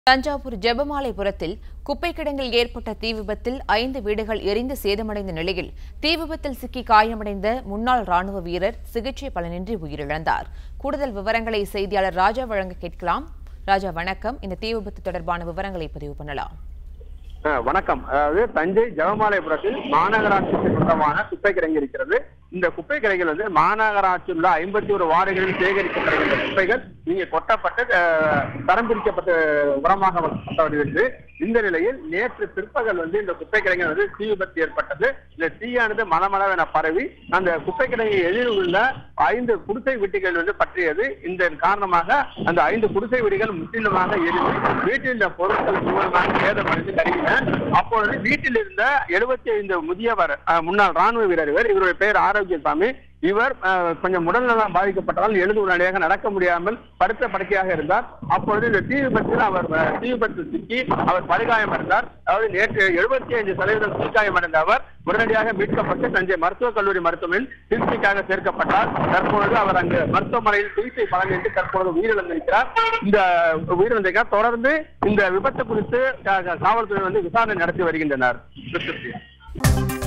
தஞ்சாவூர் ஜெபமாலைபுரத்தில் குப்பை கிடங்கில் ஏற்பட்ட தீ விபத்தில் ஐந்து வீடுகள் எரிந்து சேதமடைந்த நிலையில் தீ விபத்தில் சிக்கி காயமடைந்த முன்னாள் ராணுவ வீரர் சிகிச்சை பலனின்றி உயிரிழந்தார் கூடுதல் விவரங்களை செய்தியாளர் ராஜா வழங்க கேட்கலாம் ராஜா வணக்கம் இந்த தீ விபத்து தொடர்பான விவரங்களை பதிவு பண்ணலாம் ஆ, வணக்கம் அதாவது தஞ்சை ஜெகமாலயபுரத்தில் மாநகராட்சிக்கு சொந்தமான குப்பை கிடங்கு இருக்கிறது இந்த குப்பை கிடங்கில் வந்து மாநகராட்சியில் உள்ள ஐம்பத்தி ஒரு வார்டுகளில் சேகரிக்கப்படுகின்ற குப்பைகள் இங்கே கொட்டப்பட்டு ஆ, தரம் பிரிக்கப்பட்டு உரமாக வருகிறது இந்த நிலையில் நேற்று பிற்பகல் வந்து இந்த குப்பை கிடங்கில் வந்து தீ விபத்து ஏற்பட்டது இந்த தீயானது மலமளவென பரவி அந்த குப்பை கிடங்கை எதிரில் உள்ள ஐந்து குடிசை வீட்டுகள் வந்து பற்றியது இந்த காரணமாக அந்த ஐந்து குடிசை வீடுகள் முற்றிலுமாக எரிந்து வீட்டில் இருந்த பொருட்கள் முழுவதுமாக சேதமடைந்து கருகின அப்பொழுது வீட்டில் இருந்த எழுபத்தி ஐந்து முதியவர் அஹ், முன்னாள் ராணுவ வீரர் இவர் இவருடைய பெயர் ஆரோக்கியசாமி இவர் அஹ், கொஞ்சம் உடல்நலம் பாதிக்கப்பட்டதால் எழுது உடனடியாக நடக்க முடியாமல் படுத்த படுக்கையாக இருந்தார் அப்பொழுது இந்த தீ விபத்தில் அவர் அஹ், தீ விபத்தில் சிக்கி அவர் படுகாயம் அடைந்தார் அதாவது நேற்று எழுபத்தி ஐந்து சதவீதம் தீக்காயம் அடைந்த அவர் உடனடியாக மீட்கப்பட்டு தஞ்சை மருத்துவக் கல்லூரி மருத்துவமனையில் சிகிச்சைக்காக சேர்க்கப்பட்டார் தற்பொழுது அவர் அங்கு மருத்துவமனையில் சிகிச்சை பலனின்றி தற்பொழுது உயிரிழந்திருக்கிறார் இந்த உயிரிழந்திருக்கிறார் தொடர்ந்து இந்த விபத்து குறித்து கா- கா- காவல்துறை வந்து விசாரணை நடத்தி வருகின்றனர் கிருஷ்ணபிரியா